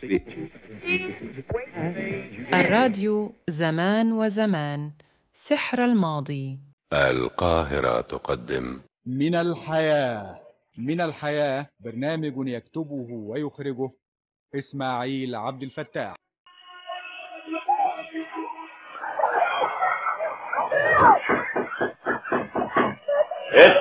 الراديو زمان وزمان سحر الماضي القاهرة تقدم من الحياة من الحياة برنامج يكتبه ويخرجه إسماعيل عبد الفتاح ايه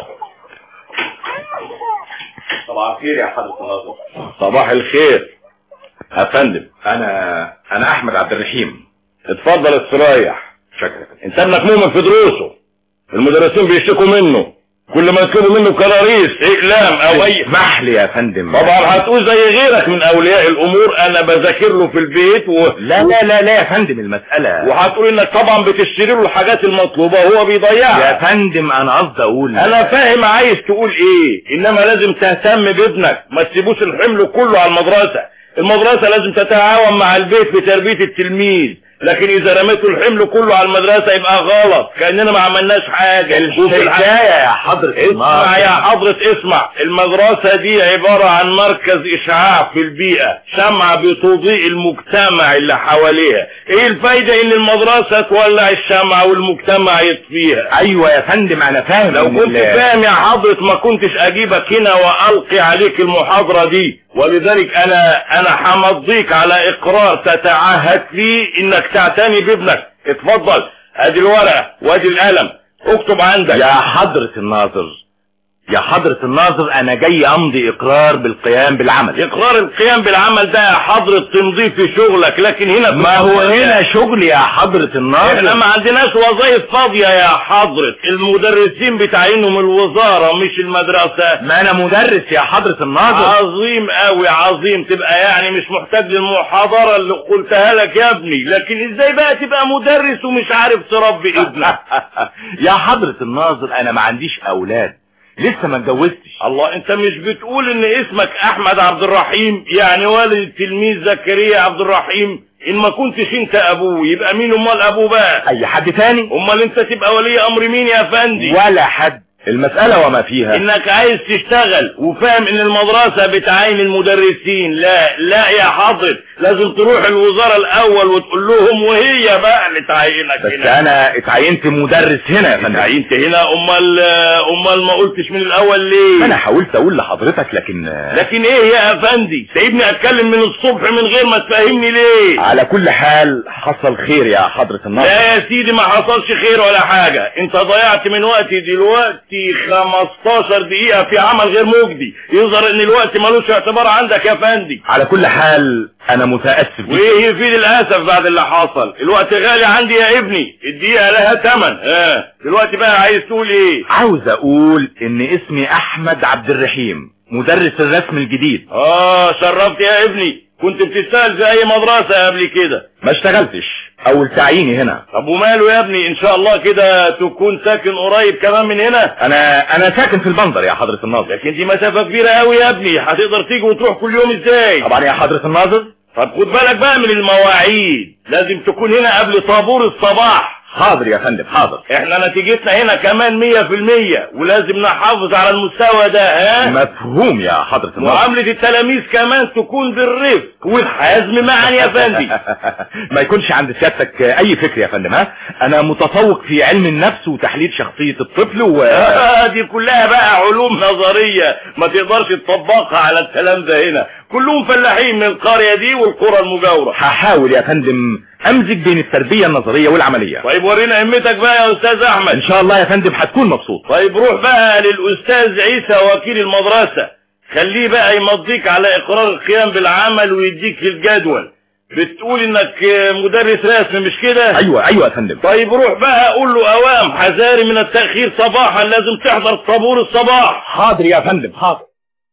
صباح الخير يا حضرة الناظر صباح الخير يا فندم انا انا احمد عبد الرحيم اتفضل استريح شكرا انت ابنك مؤمن في دروسه المدرسين بيشتكوا منه كل ما يطلبوا منه كراريس اقلام او اي اسمح لي يا فندم طبعا هتقول زي غيرك من اولياء الامور انا بذاكر له في البيت و... لا لا لا لا يا فندم المسألة وهتقول انك طبعا بتشتري له الحاجات المطلوبه وهو بيضيعها يا فندم انا قصدي اقول انا فاهم عايز تقول ايه انما لازم تهتم بابنك ما تسيبوش الحمل كله على المدرسة المدرسة لازم تتعاون مع البيت في تربية التلميذ لكن اذا رميتوا الحمل كله على المدرسة يبقى غلط كاننا ما عملناش حاجة وفي الح- الحكاية يا حضرة اسمع يا حضرة اسمع المدرسة دي عبارة عن مركز اشعاع في البيئة شمعة بتضيء المجتمع اللي حواليها ايه الفايدة ان المدرسة تولع الشمعة والمجتمع يطفيها ايوه يا فندم انا فاهم لو إن كنت ال- فاهم يا حضرة ما كنتش اجيبك هنا والقي عليك المحاضرة دي ولذلك انا انا همضيك على اقرار تتعهد فيه انك تعتني بابنك اتفضل ادي الورقة وادي القلم اكتب عندك يا حضرة الناظر يا حضرة الناظر انا جاي امضي اقرار بالقيام بالعمل اقرار القيام بالعمل ده يا حضرة تمضيه في شغلك لكن هنا في ما هو المدرسة هنا شغل يا حضرة احنا الناظر ما عندناش وظائف فاضية يا حضرة المدرسين بتعينهم الوزارة مش المدرسة ما انا مدرس يا حضرة الناظر عظيم قوي عظيم تبقى يعني مش محتاج للمحاضرة اللي قلتها لك يا ابني لكن ازاي بقى تبقى مدرس ومش عارف تربي ابنك يا حضرة الناظر انا ما عنديش اولاد لسه ما اتجوزتش الله انت مش بتقول ان اسمك احمد عبد الرحيم يعني والد التلميذ زكريا عبد الرحيم ان ما كنتش انت ابوه يبقى مين امال ابوه بقى اي حد تاني امال انت تبقى ولي امر مين يا فندي ولا حد المسألة وما فيها انك عايز تشتغل وفاهم ان المدرسة بتعين المدرسين لا لا يا حاضر لازم تروح الوزارة الاول وتقول لهم وهي بقى اللي تعينك بس هنا انا اتعينت مدرس هنا يا فندم تعينت هنا امال امال ما قلتش من الاول ليه انا حاولت اقول لحضرتك لكن لكن ايه يا افندي سيبني اتكلم من الصبح من غير ما تفهمني ليه على كل حال حصل خير يا حضرة الناظر لا يا سيدي ما حصلش خير ولا حاجة انت ضيعت من وقتي دلوقتي 15 دقيقة في عمل غير مجدي يظهر ان الوقت ملوش اعتبار عندك يا فندي على كل حال انا متأسف جدا وايه يفيد الاسف بعد اللي حصل الوقت غالي عندي يا ابني الدقيقة لها تمن اه دلوقتي بقى عايز تقول ايه عاوز اقول ان اسمي احمد عبد الرحيم مدرس الرسم الجديد اه شرفت يا ابني كنت بتشتغل في اي مدرسة قبل كده ما اشتغلتش اول تعييني هنا طب وماله يا ابني ان شاء الله كده تكون ساكن قريب كمان من هنا انا انا ساكن في البندر يا حضرة الناظر لكن دي مسافة كبيرة قوي يا ابني هتقدر تيجي وتروح كل يوم ازاي طبعا يا حضرة الناظر طب خد بالك بقى من المواعيد لازم تكون هنا قبل طابور الصباح حاضر يا فندم حاضر احنا نتيجتنا هنا كمان مية في المية ولازم نحافظ على المستوى ده ها مفهوم يا حضرة الناظر معاملة التلاميذ كمان تكون بالرفق والحزم معا يا فندي ما يكونش عند سيادتك اي فكر يا فندم ها انا متفوق في علم النفس وتحليل شخصية الطفل و آه دي كلها بقى علوم نظرية ما تقدرش تطبقها على الكلام ده هنا كلهم فلاحين من القرية دي والقرى المجاورة هحاول يا فندم امزج بين التربية النظرية والعملية طيب ورينا همتك بقى يا استاذ احمد ان شاء الله يا فندم هتكون مبسوط طيب روح بقى للاستاذ عيسى وكيل المدرسة خليه بقى يمضيك على اقرار القيام بالعمل ويديك الجدول بتقول انك مدرس رسم مش كده ايوه ايوه يا فندم طيب روح بقى قول له اوام حذاري من التأخير صباحا لازم تحضر طابور الصباح حاضر يا فندم حاضر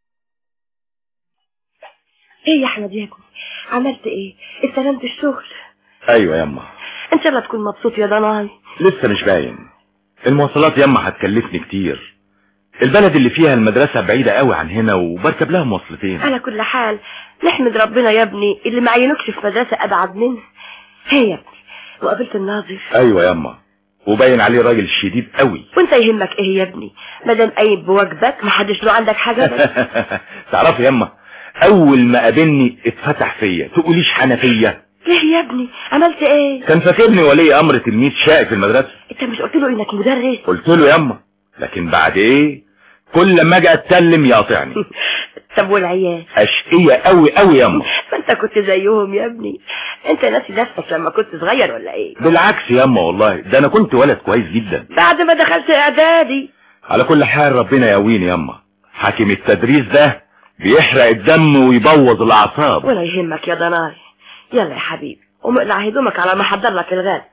ايه يا احمد ياكل عملت ايه استلمت الشغل ايوه يما ان شاء الله تكون مبسوط يا ضناي لسه مش باين المواصلات يما هتكلفني كتير البلد اللي فيها المدرسة بعيدة قوي عن هنا وبركب لها مواصلتين على كل حال نحمد ربنا يا ابني اللي ما عينوكش في مدرسة ابعد منه هي يا ابني وقابلت الناظر ايوه يما وباين عليه راجل شديد قوي وانت يهمك ايه يا ابني مادام قايم بواجبك ما حدش له عندك حاجة بس تعرفي يما اول ما قابلني اتفتح فيا تقوليش حنفيه ليه يا ابني عملت ايه كان فاكرني ولي امر تلميذ شقي في المدرسه انت مش قلت له انك مدرس قلت له ياما لكن بعد ايه كل لما اجي اتكلم يقاطعني طب والعيال اشقيه قوي قوي ياما ما انت كنت زيهم يا ابني انت ناسي نفسك لما كنت صغير ولا ايه بالعكس ياما والله ده انا كنت ولد كويس جدا بعد ما دخلت اعدادي على كل حال ربنا يقويني ياما حاكم التدريس ده بيحرق الدم ويبوظ الاعصاب ولا يهمك يا ضناي يلا يا حبيبي قوم اقلع هدومك على ما احضر لك الغد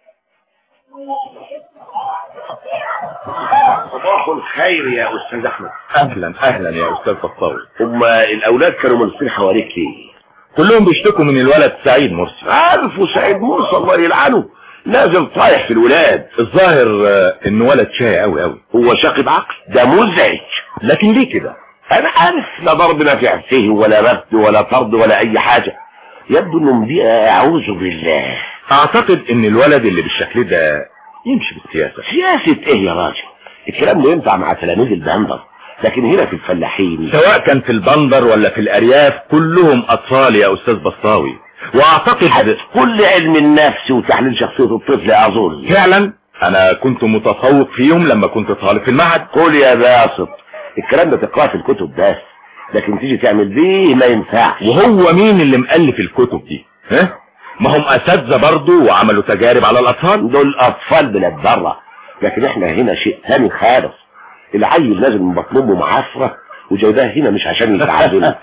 صباح الخير يا استاذ احمد اهلا اهلا يا استاذ فطاوي هم الاولاد كانوا ملفين حواليك ليه كلهم بيشتكوا من الولد سعيد مرسي عارف وسعيد مرسي الله يلعنه نازل طايح في الولاد الظاهر آه، انه ولد شاي قوي قوي هو شاقي بعقل ده مزعج لكن ليه كده انا عارف لا ضرب نافع فيه ولا رفض ولا طرد ولا اي حاجه يبدو انه مضيء اعوذ بالله اعتقد ان الولد اللي بالشكل ده يمشي بالسياسه سياسه ايه يا راجل الكلام ده ينفع مع تلاميذ البندر لكن هنا في الفلاحين سواء كان في البندر ولا في الارياف كلهم اطفال يا استاذ بسطاوي واعتقد كل علم النفس وتحليل شخصيه الطفل اظن فعلا انا كنت متفوق فيهم لما كنت طالب في المعهد قول يا باسط الكلام ده تقراه في الكتب بس لكن تيجي تعمل بيه ما ينفعش وهو مين اللي مؤلف الكتب دي ها ما هم اساتذه برضه وعملوا تجارب على الاطفال دول اطفال بلاد بره لكن احنا هنا شيء ثاني خالص العيل نازل من بطن امه معفره وجايباه هنا مش عشان يتعادل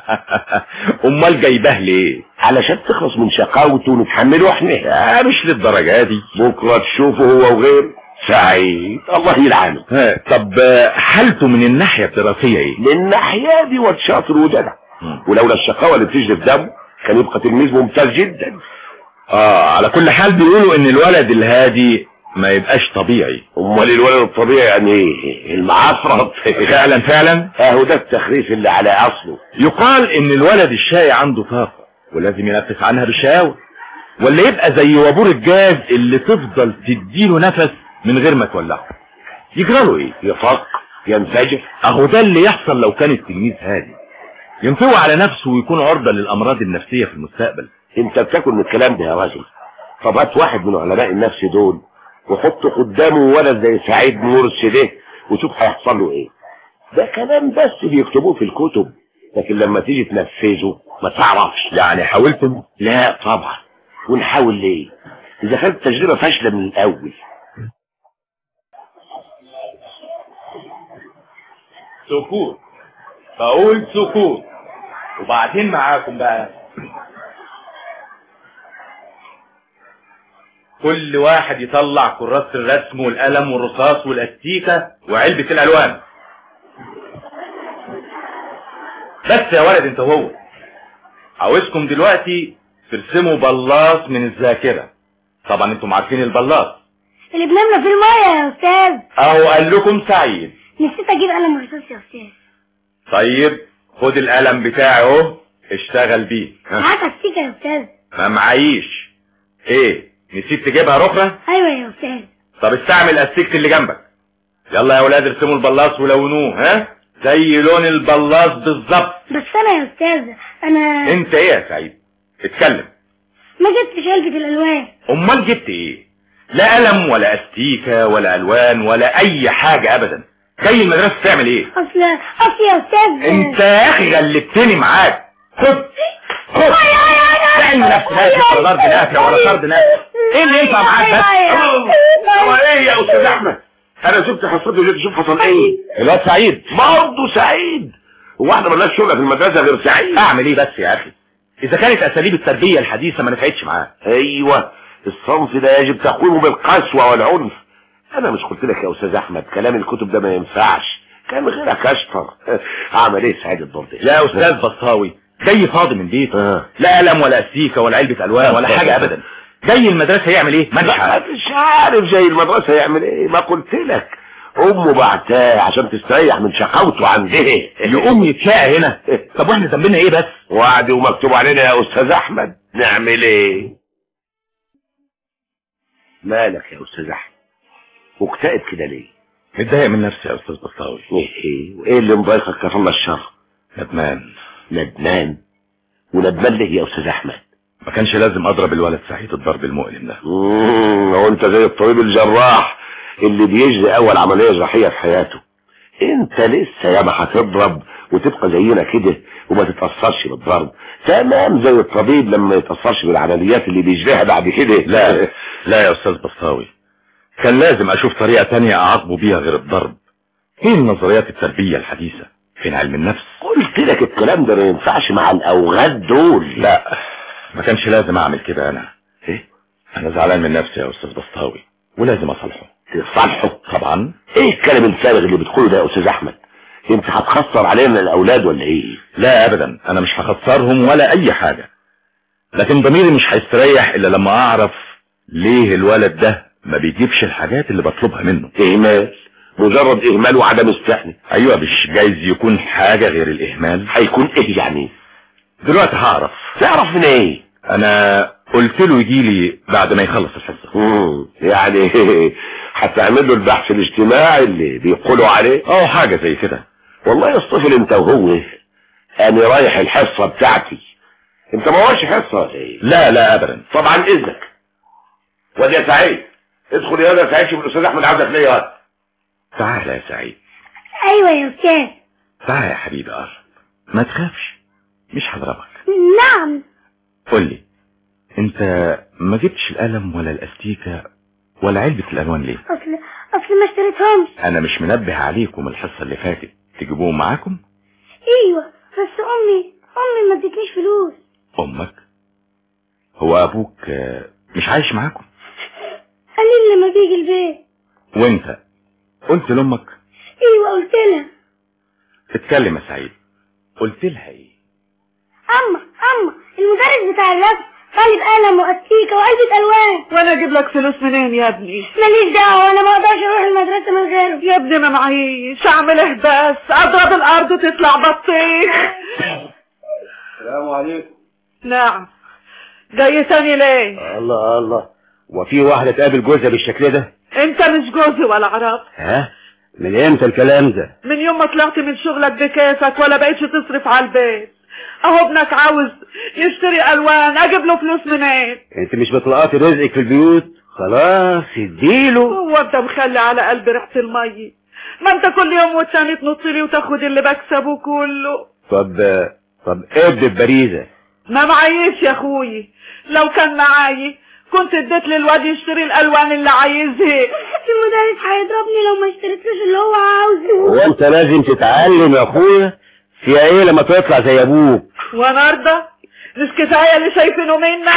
امال جايباه ليه علشان تخلص من شقاوته ونتحمله احنا آه مش للدرجه دي بكره تشوفه هو وغيره سعيد الله يلعنه ها طب آه، حالته من الناحيه الدراسيه ايه من ناحيه دي واد شاطر وجدع مم. ولولا الشقاوه اللي بتجري في دمه كان يبقى تلميذ ممتاز جدا اه على كل حال بيقولوا ان الولد الهادي ما يبقاش طبيعي امال الولد الطبيعي يعني ايه المعفرط فعلا فعلا اهو ده التخريف اللي على اصله يقال ان الولد الشاي عنده طاقة ولازم ينفس عنها بالشقاوة ولا يبقى زي وابور الجاز اللي تفضل تديله نفس من غير ما تولعه يجراله ايه يفق ينفجر اهو ده اللي يحصل لو كان التلميذ هادي ينطوي على نفسه ويكون عرضة للامراض النفسية في المستقبل انت بتاكل من الكلام ده يا راجل طب هات واحد من علماء النفس دول وحط قدامه ولد زي سعيد مرسي ده وشوف هيحصل له ايه ده كلام بس بيكتبوه في الكتب لكن لما تيجي تنفذه ما تعرفش يعني حاولتم لا طبعا ونحاول ليه اذا كانت التجربه فاشله من الاول سكوت بقول سكوت وبعدين معاكم بقى كل واحد يطلع كراسة الرسم والقلم والرصاص والاستيكة وعلبة الالوان بس يا ولد انت هو عاوزكم دلوقتي ترسموا بلاط من الذاكرة طبعا انتم عارفين البلاط اللي بنملى في المية يا أستاذ اهو قال لكم سعيد نسيت أجيب قلم رصاص يا أستاذ طيب خد القلم بتاعي اهو اشتغل بيه ها. هات السيكة يا أستاذ ما معيش ايه نسيت تجيبها رخرة أيوة يا أستاذ طب استعمل استيكت اللي جنبك يلا يا ولاد ارسموا البلاط ولونوه ها زي لون البلاط بالظبط بس أنا يا أستاذ أنا انت ايه يا سعيد اتكلم ما جبتش علبة الألوان امال جبت ايه لا قلم ولا استيكة ولا الوان ولا اي حاجة ابدا جاي المدرسة تعمل ايه أصل أصل يا أستاذ انت يا اخي غلبتني معاك خد خد تعمل نفس نفسك ولا ضرب نافع ولا طرد نافع ايه اللي ينفع معاك بس هو ايه يا استاذ احمد انا شفت حصته وجيت اشوف حصل ايه الواد سعيد برضه سعيد هو احنا مالناش شغل في المدرسه غير سعيد اعمل ايه بس يا اخي اذا كانت اساليب التربيه الحديثه ما نفعتش معاه ايوه الصنف ده يجب تقويمه بالقسوه والعنف انا مش قلت لك يا استاذ احمد كلام الكتب ده ما ينفعش كان غيرك اشطر عمل ايه سعيد الضربي يا استاذ بصاوي جاي فاضي من بيته آه. لا قلم ولا استيكه ولا علبه الوان ولا حاجه ابدا جاي المدرسه يعمل ايه ما لا عارف مش عارف زي المدرسه يعمل ايه ما قلت لك امه بعتاه عشان تستريح من شقاوته عندها يقوم يتشاقى هنا طب واحنا ذنبنا ايه بس وعد ومكتوب علينا يا استاذ احمد نعمل ايه مالك يا استاذ احمد مكتئب كده ليه متضايق من نفسي يا استاذ بصاوي ايه ايه وايه اللي مضايقك كفى الله الشر ندمان ندمان وندمان ليه يا استاذ احمد ما كانش لازم اضرب الولد سعيد الضرب المؤلم ده مم، هو انت زي الطبيب الجراح اللي بيجري اول عمليه جراحيه في حياته انت لسه ياما هتضرب وتبقى زينا كده وما تتاثرش بالضرب تمام زي الطبيب لما ما يتاثرش بالعمليات اللي بيجريها بعد كده لا لا يا استاذ بصاوي كان لازم اشوف طريقة تانية اعاقبه بيها غير الضرب فين نظريات التربية الحديثة فين علم النفس قلت لك الكلام ده ما ينفعش مع الاوغاد دول لا ما كانش لازم اعمل كده انا ايه انا زعلان من نفسي يا استاذ بسطاوي ولازم اصالحه تصالحه طبعا ايه الكلام الفارغ اللي بتقوله ده يا استاذ احمد انت هتخسر علينا الاولاد ولا ايه لا ابدا انا مش هخسرهم ولا اي حاجة لكن ضميري مش هيستريح الا لما اعرف ليه الولد ده ما بيجيبش الحاجات اللي بطلبها منه اهمال مجرد اهمال وعدم استحنة ايوه مش جايز يكون حاجة غير الاهمال هيكون ايه يعني دلوقتي هعرف تعرف من ايه انا قلت له يجي لي بعد ما يخلص الحصة مم. يعني هتعمل له البحث الاجتماعي اللي بيقولوا عليه اه حاجة زي كده والله يا الطفل انت وهو انا رايح الحصه بتاعتي انت ما هوش حصه ولا ايه لا لا ابدا طبعا اذنك واد يا سعيد ادخل يا واد يا سعيد شوف الاستاذ احمد عاوزك ليه يا واد تعال يا سعيد ايوه يا استاذ تعال يا حبيبي قرب ما تخافش مش هضربك نعم قول لي انت ما جبتش القلم ولا الاستيكة ولا علبة الالوان ليه اصل اصل ما اشتريتهمش انا مش منبه عليكم الحصة اللي فاتت تجيبوهم معاكم ايوه بس امي امي ما ادتنيش فلوس امك هو ابوك آه، مش عايش معاكم قليل لما بيجي البيت وانت قلت لامك ايوه قلت لها اتكلم يا سعيد قلت لها ايه اما اما المدرس بتاع الرسم طالب قلم واستيكه وعلبه الوان وانا اجيب لك فلوس منين يا ابني ماليش دعوه انا ما اقدرش اروح المدرسه من غيره يا ابني ما معيش اعمل ايه بس اضرب الارض تطلع بطيخ السلام عليكم نعم جاي تاني ليه الله الله وفي واحده تقابل جوزها بالشكل ده انت مش جوزي ولا عرب ها من امتى الكلام ده من يوم ما طلعت من شغلك بكيفك ولا بقيتش تصرف على البيت اهو ابنك عاوز يشتري الوان اجيب له فلوس منين انت مش بتلقطي رزقك في البيوت خلاص اديله هو انت مخلي على قلبي ريحه المي ما انت كل يوم والتاني تنط لي وتاخد اللي بكسبه كله طب طب ابدا ببريزه ما معيش يا اخوي لو كان معاي كنت اديت للواد يشتري الالوان اللي عايزها المدرس هيضربني لو ما اشتريتلوش اللي هو عاوزه هو انت لازم تتعلم يا اخويا في ايه لما تطلع زي ابوك وانا ارضى مش كفايه اللي شايفينه منك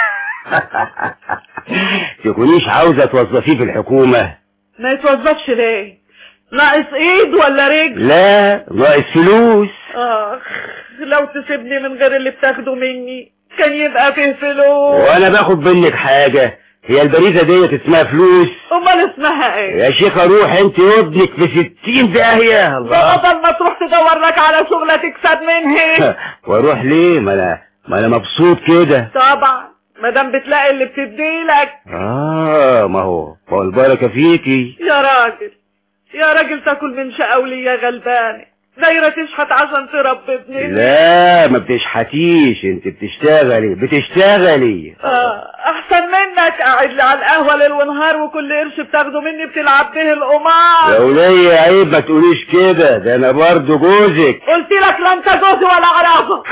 تكونيش عاوزه توظفيه في الحكومه ما يتوظفش ليه ناقص ايد ولا رجل لا ناقص فلوس اخ لو تسيبني من غير اللي بتاخده مني كان يبقى فيه فلوس وانا باخد منك حاجه هي البريزه ديت اسمها فلوس امال اسمها ايه يا شيخه روح انت وابنك في ستين داهيه الله بدل ما تروح تدور لك على شغلة تكسب منها واروح ليه ما انا ما انا مبسوط كده طبعا ما دام بتلاقي اللي بتديلك اه ما هو ما هو البركه فيكي يا راجل يا راجل تاكل من شقاولي يا غلبانه دايرة تشحت عشان تربي ابني لا ما بتشحتيش انت بتشتغلي بتشتغلي آه احسن منك قاعد لي على القهوه ليل ونهار وكل قرش بتاخده مني بتلعب به القمار يا ولية عيب ما تقوليش كده ده انا برضو جوزك قلت لك لا انت جوزي ولا اعرفك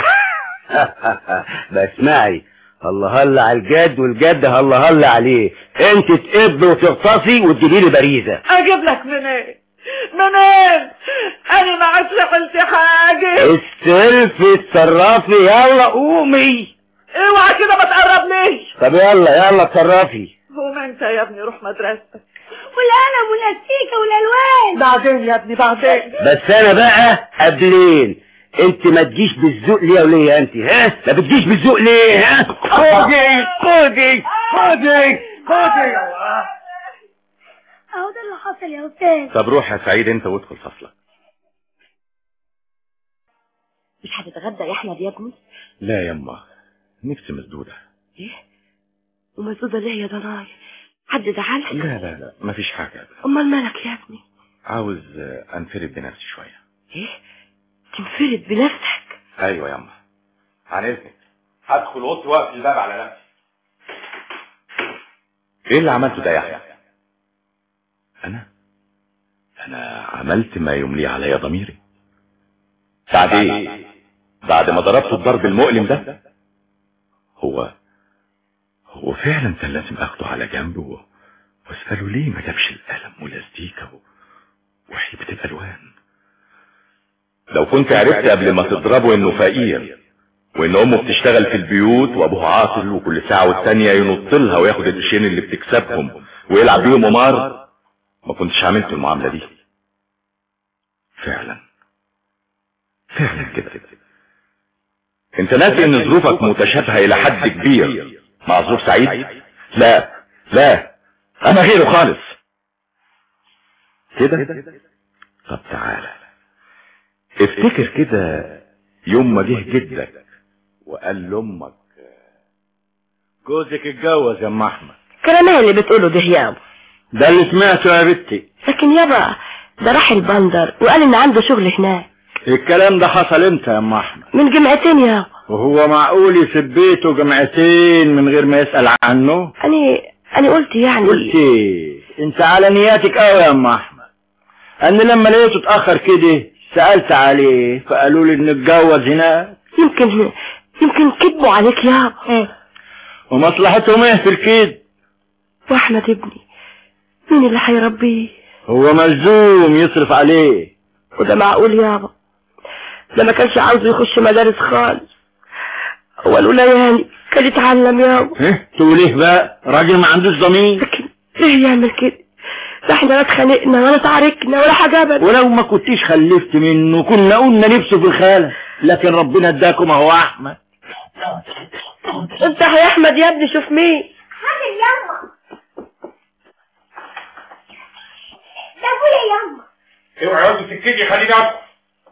بسمعي الله هلا على الجد والجد هلا هلا عليه انت تقب وتغطسي وتجيبي لي بريزه اجيب لك منين منين انا ما عادش عملت حاجه السلف اتصرفي يلا قومي اوعى كده ما تقربليش طب يلا يلا اتصرفي قوم انت يا ابني روح مدرستك والقلم والاستيكه والالوان بعدين يا ابني بعدين بس انا بقى قبلين انت ما تجيش بالذوق ليه يا وليه انت ها ما بتجيش بالذوق ليه ها خدي خدي خدي خدي اهو ده اللي حصل يا استاذ طب روح يا سعيد انت وادخل فصلك مش هتتغدى يا احمد يا ابني لا يما نفسي مسدودة ايه ومسدودة ليه يا ضناي حد زعلك لا لا لا مفيش حاجة أبدا. امال مالك يا ابني عاوز آه، انفرد بنفسي شوية ايه تنفرد بنفسك ايوه يا اما عن اذنك هدخل اوضتي واقفل الباب على نفسي ايه اللي عملته ده يا احمد انا انا عملت ما يملي علي ضميري بعد ايه بعد ما ضربت الضرب المؤلم ده هو هو فعلا كان لازم اخده على جنب و... واساله ليه ما جابش القلم والاستيكه و... وحيبه الالوان لو كنت عرفت قبل ما تضربه انه فقير وان امه بتشتغل في البيوت وابوه عاطل وكل ساعه والتانيه ينط لها وياخد القرشين اللي بتكسبهم ويلعب بيهم قمار ما كنتش عملت المعامله دي فعلا فعلا كده انت ناسي ان ظروفك متشابهه الى حد كبير مع ظروف سعيد لا لا انا غيره خالص كده طب تعالى افتكر كده يوم ما جه جدك وقال لامك جوزك اتجوز يا ام احمد كلام إيه اللي بتقوله ده يابا ده اللي سمعته يا بنتي لكن يابا ده راح البندر وقال ان عنده شغل هناك الكلام ده حصل امتى يا ام احمد من جمعتين يابا وهو معقول يسيب بيته جمعتين من غير ما يسأل عنه انا انا قلت يعني قلت ايه انت على نياتك قوي يا ام احمد انا لما لقيته اتاخر كده سالت عليه فقالوا لي انه اتجوز هناك يمكن يمكن كذبوا عليك يابا ومصلحتهم ايه في الكيد واحمد ابني مين اللي هيربيه هو ملزوم يصرف عليه وده معقول يابا ده ما كانش عاوزه يخش مدارس خالص هو الاولى يعني كان يتعلم يابا ايه تقول ايه بقى راجل ما عندوش ضمير لكن ليه يعمل كده ده احنا لا اتخانقنا ولا تعاركنا ولا حاجه ابدا ولو ما كنتيش خلفت منه كنا قلنا نفسه في الخالة لكن ربنا اداكم اهو احمد افتح يا احمد يا ابني شوف مين حاضر يما ده ابويا يما اوعى يا ابني سكتي خليني افتح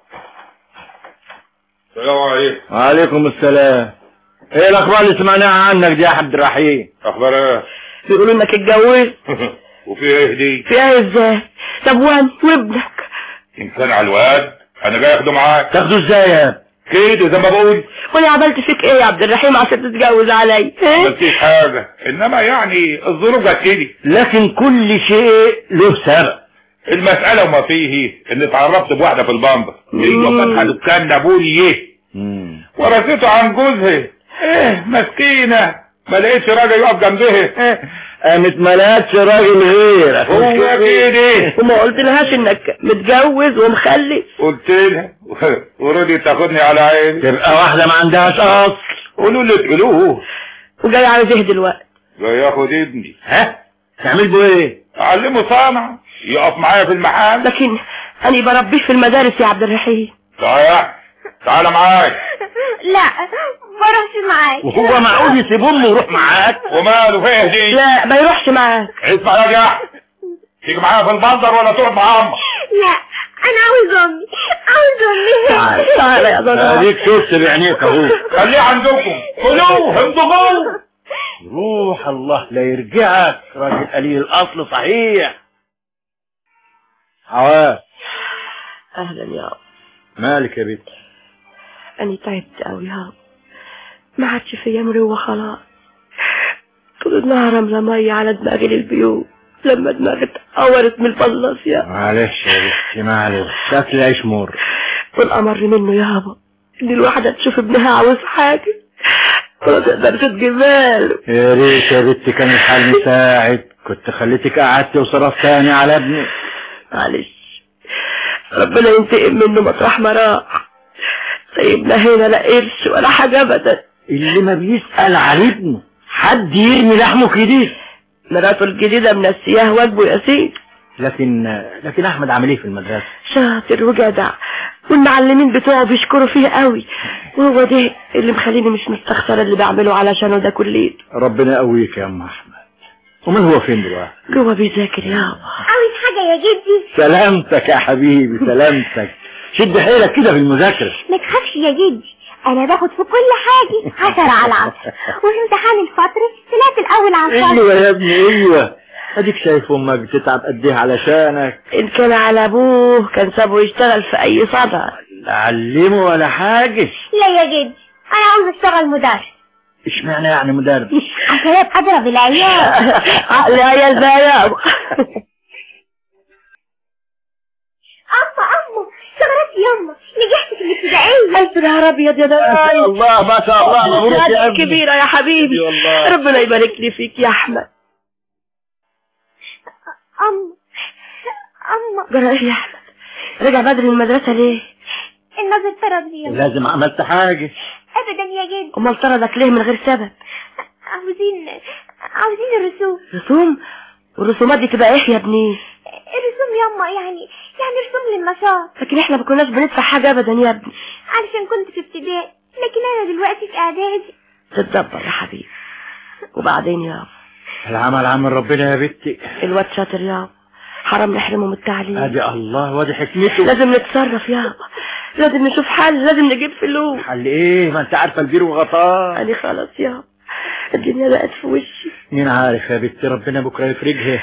السلام عليكم وعليكم السلام ايه الاخبار اللي سمعناها عنك دي يا عبد الرحيم اخبار ايه بيقولوا انك اتجوزت وفي ايه دي فيها ازاي طب وان وابنك ان كان على الواد انا جاي اخده معاك تاخده ازاي يا كده زي ما بقول وانا عملت فيك ايه يا عبد الرحيم عشان تتجوز علي ما فيش حاجه انما يعني الظروف جت كده لكن كل شيء له سبب المساله وما فيه ان اتعرفت بواحده في البندر هي مم. فاتحه دكان نابولي ايه ورثته عن جوزها ايه مسكينه ما لقيتش راجل يقف جنبها قامت ملاتش راجل غيرك هو كده وما قلت لهاش انك متجوز ومخلف قلت لها ورودي تاخدني على عيني تبقى واحدة ما عندهاش اصل قولوا اللي تقولوه وجاي عاوز ايه دلوقتي جاي ياخد ابني ها تعمل بيه ايه اعلمه صنعة يقف معايا في المحل لكن انا بربيه في المدارس يا عبد الرحيم تعال تعال معايا لا بروحش معاك وهو معقول يسيب امه ويروح معاك وماله فيه دي لا ما يروحش معاك اسمع يا جحا تيجي معايا في البندر ولا تقعد مع امك لا انا عاوز امي عاوز امي تعال تعال يا ضنا اديك شفت بعينيك اهو خليه عندكم كلوه امضغوه روح الله لا يرجعك راجل قليل الاصل صحيح عواف اهلا يا رب مالك يا بنت انا تعبت قوي يا رب ما عادش فيا مروه خلاص طول النهار رملة مية على دماغي للبيوت لما دماغي اتقورت من الفلاصية معلش يا بنتي معلش شكل عيش مر والأمر منه يابا إن الواحدة تشوف ابنها عاوز حاجة ولا تقدرش تجيبها يا ريت يا بنتي كان الحال مساعد كنت خليتك قعدت وصرفت تاني على ابني معلش ربنا ينتقم منه مطرح ما راح سيبنا هنا لا قرش ولا حاجة أبدا اللي ما بيسأل على ابنه حد يرمي لحمه كده مراته الجديدة منسياه واجبه يا سيدي لكن لكن احمد عامل ايه في المدرسه شاطر وجدع والمعلمين بتوعه بيشكروا فيه قوي وهو ده اللي مخليني مش مستخسرة اللي بعمله علشانه ده كليته ربنا يقويك يا ام احمد امال هو فين دلوقتي جوه بيذاكر يابا عاوز حاجة يا جدي سلامتك يا حبيبي سلامتك شد حيلك كده في المذاكره ما تخافش يا جدي انا باخد في كل حاجة عشرة على عشرة وفي امتحان الفترة طلعت الاول على الفصل ايوه يا ابني ايوه اديك شايف امك بتتعب قد ايه علشانك ان كان على ابوه كان سابه يشتغل في اي صدع لا علمه ولا حاجة لا يا جدي انا عاوز اشتغل مدرس اشمعنى يعني مدرس عشان ابقى اضرب العيال عقل عيال بقى يابا اما اما شغلت يما نجحت في الابتدائيه الف نهار ابيض يا دلال الله ما شاء الله مبروك يا شهادة ابني كبيرة يا حبيبي والله ربنا يبارك لي فيك يا احمد اما اما جرى ايه يا احمد رجع بدري من المدرسة ليه النظر طرد لي يما. لازم عملت حاجة ابدا يا جدي امال طردك ليه من غير سبب عاوزين عاوزين الرسوم رسوم والرسومات دي تبقى ايه يا ابني الرسوم يما يعني يعني رسوم للنشاط لكن احنا ما كناش بندفع حاجة ابدا يا ابني علشان كنت في ابتدائي لكن انا دلوقتي في اعدادي تتدبر يا حبيبي وبعدين يابا العمل عمل ربنا يا بنتي الواد شاطر يابا حرام نحرمه من التعليم ادي الله وادي حكمته لازم نتصرف يابا لازم نشوف حل لازم نجيب فلوس حل ايه ما انت عارفه البير وغطاه أنا خلاص يابا الدنيا بقت في وشي مين عارف يا بنتي ربنا بكره يفرجها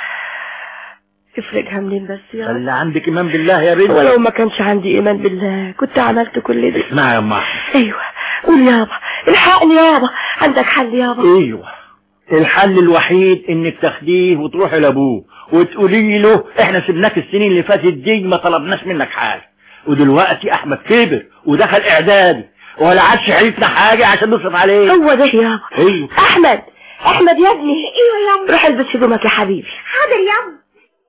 افرجها منين بس يابا خلي عندك ايمان بالله يا بنتي ولو ما كانش عندي ايمان بالله كنت عملت كل ده اسمعي يا ام احمد ايوه قول يابا الحقني يابا عندك حل يابا ايوه الحل الوحيد انك تاخديه وتروحي لابوه وتقولي له احنا سبناك السنين اللي فاتت دي ما طلبناش منك حاجه ودلوقتي احمد كبر ودخل اعدادي ولا عادش حيلتنا حاجه عشان نصرف عليه هو ده يابا ايوه احمد احمد يا ابني ايوه يما روح البس هدومك يا حبيبي حاضر يما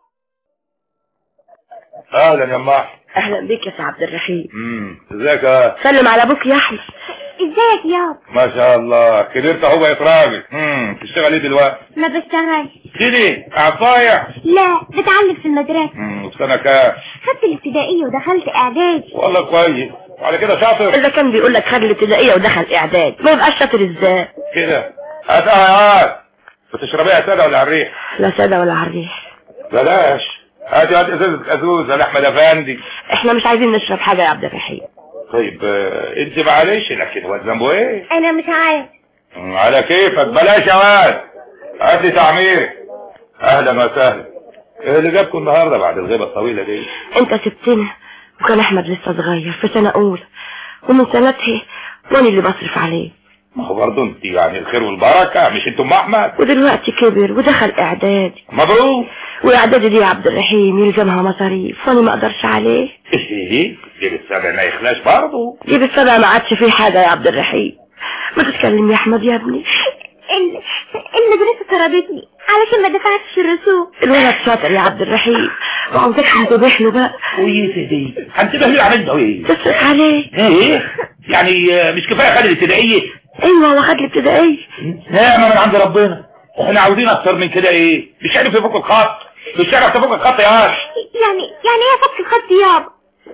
اهلا يا ام احمد اهلا بيك يا سي عبد الرحيم امم ازيك يا سلم على ابوك يا احمد ازيك يابا ما شاء الله كبرت اهو بقيت راجل امم تشتغل ايه دلوقتي ما بشتغلش كده قاعد ضايع لا بتعلم في المدرسه امم في سنه كام خدت الابتدائيه ودخلت اعدادي والله كويس وعلى كده شاطر اذا كان بيقول لك خد الابتدائيه ودخل اعداد ما يبقاش شاطر ازاي كده هاتها يا واد بتشربيها ساده ولا على الريح لا ساده ولا عريح بلاش هاتي هات ازازه ازوزه لاحمد افندي احنا مش عايزين نشرب حاجه يا عبد الرحيم طيب آه، انت معلش لكن هو ذنبه ايه انا مش عارف مم، على كيفك بلاش يا واد هات لي تعمير اهلا وسهلا ايه اللي جابكم النهارده بعد الغيبه الطويله دي انت سبتنا وكان احمد لسه صغير في سنه اولى ومن سنتها وانا اللي بصرف عليه ما هو برضه انت يعني الخير والبركه مش انتم ام احمد ودلوقتي كبر ودخل اعدادي مبروك واعدادي دي يا عبد الرحيم يلزمها مصاريف وانا ما اقدرش عليه ايه جيب السبع ما يخلاش برضه جيب السبع ما عادش فيه حاجه يا عبد الرحيم ما تتكلم يا احمد يا ابني ال- المدرسه طردتني علشان ما دفعتش الرسوم الولد شاطر يا عبد الرحيم وعاوزك تنتبه له بقى كويس دي هنتبه لي عملته ايه تصرف عليه ايه يعني آه، مش كفايه خلي الابتدائيه ايوه هو خد الابتدائيه نعمه من عند ربنا احنا عاوزين اكتر من كده ايه مش عارف يفك الخط مش عارف تفك الخط يا واد يعني يعني ايه فك الخط يابا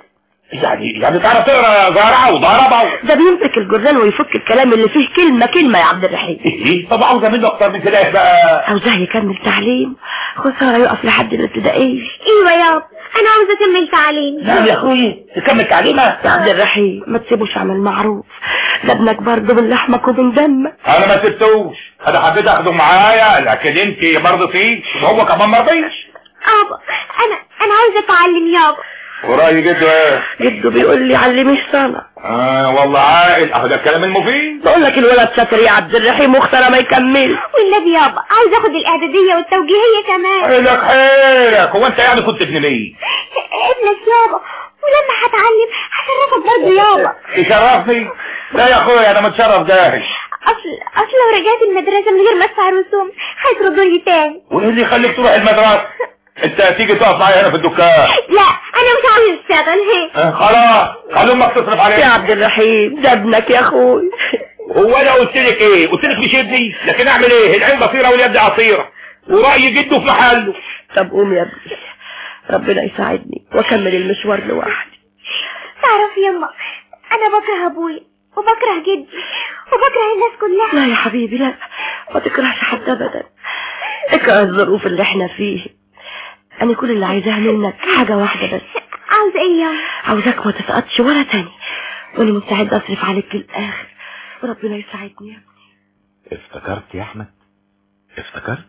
يعني يعني تعرف تقرا زرعه وضربه ده بيمسك الجرنان ويفك الكلام اللي فيه كلمه كلمه يا عبد الرحيم ايه طب عاوزه منه اكتر من كده ايه بقى عاوزاه يكمل تعليم خساره يقف لحد الابتدائيه ايوه يابا انا عاوزه اكمل تعليمي نعم يا اخوي تكمل تعليمك يا عبد الرحيم ما تسيبوش عمل معروف ده ابنك برضه من لحمك ومن دمك انا ما سبتوش انا حبيت اخده معايا لكن انت ما رضيتيش وهو كمان ما رضيش ابا انا انا عاوزه اتعلم يابا وراي جده ايه جده بيقول لي علميه صنع اه والله عاقل اهو ده الكلام المفيد بقول لك الولد شاطر يا عبد الرحيم وخساره ما يكمل والنبي يابا عاوزه اخد الاعداديه والتوجيهيه كمان حيلك حيلك هو انت يعني كنت ابن مين ابنك يابا ولما هتعلم هشرفك برضه يابا يشرفني لا يا اخويا انا متشرف داهش اصل اصل لو رجعت المدرسه من غير ما ادفع رسوم هيطردوني تاني وايه اللي يخليك تروح المدرسه انت هتيجي تقف معايا هنا في الدكان لا انا مش عاوز اشتغل هيك اه خلاص خلي امك تصرف عليك يا عبد الرحيم ده ابنك يا اخوي هو انا قلت لك ايه قلت لك مش ابني لكن اعمل ايه العين بصيره واليد عصيره وراي جده في محله طب قوم يا ابني ربنا يساعدني واكمل المشوار لوحدي تعرف يما انا بكره ابويا وبكره جدي وبكره الناس كلها لا يا حبيبي لا ما تكرهش حد ابدا اكره الظروف اللي احنا فيه انا كل اللي عايزاه منك حاجه واحده بس عاوزه ايه يما عاوزاك ما تسقطش ولا تاني وانا مستعد اصرف عليك للاخر وربنا يساعدني يا ابني افتكرت يا احمد افتكرت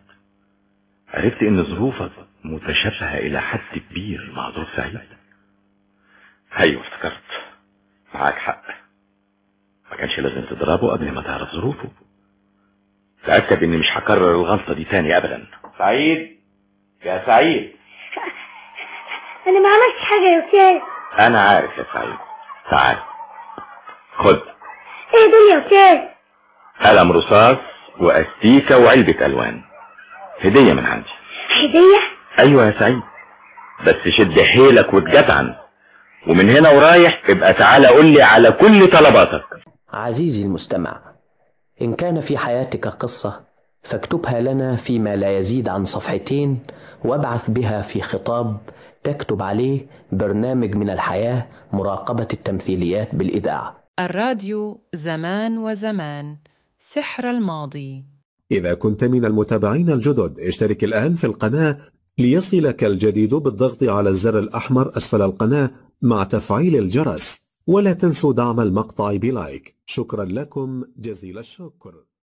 عرفت ان ظروفك متشابهة الى حد كبير مع ظروف سعيد ايوه افتكرت معاك حق ما كانش لازم تضربه قبل ما تعرف ظروفه تأكد اني مش هكرر الغلطة دي تاني ابدا سعيد يا سعيد انا ما عملتش حاجه يا استاذ انا عارف يا سعيد تعال خد ايه دول يا استاذ قلم رصاص واستيكة وعلبة الوان هدية من عندي هديه ايوه يا سعيد بس شد حيلك وتجدعن ومن هنا ورايح ابقى تعالى قول لي على كل طلباتك عزيزي المستمع إن كان في حياتك قصة فاكتبها لنا فيما لا يزيد عن صفحتين وابعث بها في خطاب تكتب عليه برنامج من الحياة مراقبة التمثيليات بالإذاعة الراديو زمان وزمان سحر الماضي إذا كنت من المتابعين الجدد اشترك الآن في القناة ليصلك الجديد بالضغط على الزر الأحمر أسفل القناة مع تفعيل الجرس ولا تنسوا دعم المقطع بلايك شكرا لكم جزيل الشكر